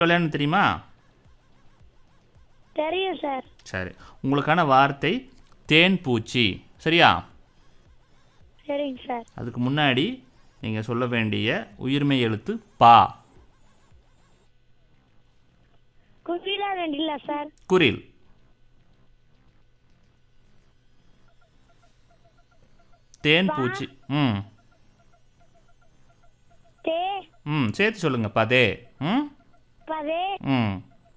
விளையாடணும் தெரியுமா தெரியும் சார் சரி உங்களுக்கான வார்த்தை தேன் பூச்சி சரியா சரிங்க சார் அதுக்கு முன்னாடி நீங்கள் சொல்ல வேண்டிய உயிர்மை எழுத்து பா குவிலா ரெண்டில்ல சார் குரில் தேன் பூச்சி ம் தே ம் சேர்த்து சொல்லுங்க பதே ம் பதே ம்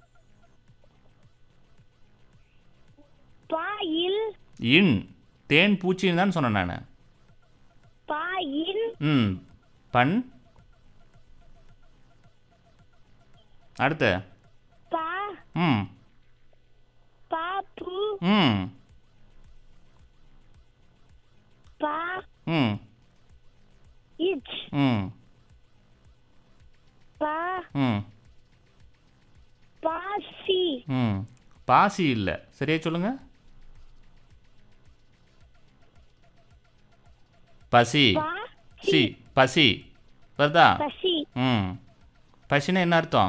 பா இல் இன் தேன் பூச்சின்னு தான் சொன்னேன் நான் பா இன் ம் பண் அடுத்து பா ம் பா பு ம் பா ம் இச் ம் பா ம் பா சி ம் பாசி இல்லை சரியா சொல்லுங்க பசி பா சி பசி வருதா பசி ம் பசினா என்ன அர்த்தம்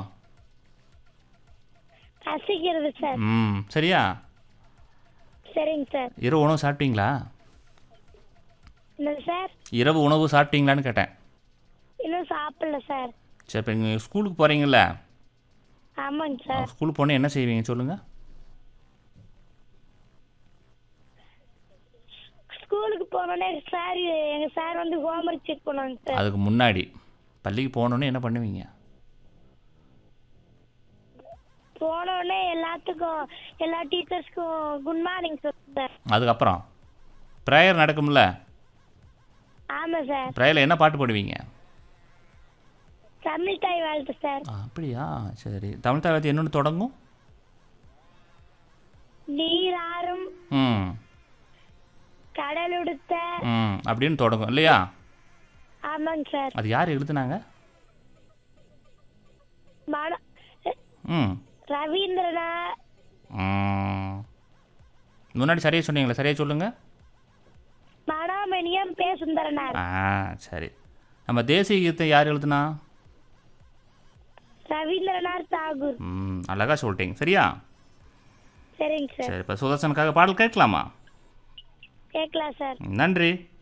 பசிக்கிறது சார் ம் சரியா சரிங்க சார் இரவு உணவு சாப்பிட்டீங்களா என்னது சார் இரவு உணவு சாப்பிட்டீங்களான்னு கேட்டேன் இன்னும் சாப்பிடல சார் சரி இப்போ நீங்கள் ஸ்கூலுக்கு போகிறீங்கள ஆமாங்க சார் ஸ்கூலுக்கு போனால் என்ன செய்வீங்க சொல்லுங்கள் ஸ்கூலுக்கு போனோடனே சார் எங்க சார் வந்து ஹோம்ஒர்க் செக் பண்ணுவாங்க சார் அதுக்கு முன்னாடி பள்ளிக்கு போனோன்னே என்ன பண்ணுவீங்க போனோடனே எல்லாத்துக்கும் எல்லா டீச்சர்ஸ்க்கும் குட் மார்னிங் சார் அதுக்கப்புறம் ப்ரேயர் நடக்கும்ல ஆமா சார் ப்ரேயரில் என்ன பாட்டு பாடுவீங்க தமிழ் தாய் வாழ்த்து சார் ஆ, அப்படியா சரி தமிழ் தாவத்து என்னொன்று தொடங்கும் நீராறும் ம் கடலுடுத்த ம் அப்படின்னு தொடங்கும் இல்லையா ஆமாங்க சார் அது யார் எழுதுனாங்க மன ம் ரவீந்திரநாத் ம். முன்னாடி சரியாக சொன்னீங்களே சரியாக சொல்லுங்கள் மனோமணியம் பே சுந்தரனார் ஆ சரி நம்ம தேசிய கீதத்தை யார் எழுதுனா ரவீந்திரநாத் தாகூர் ம் அழகாக சொல்லிட்டீங்க சரியா சரிங்க சார் சரி இப்போ சுதர்சனுக்காக பாடல் கேட்கலாமா கேட்கலாம் சார் நன்றி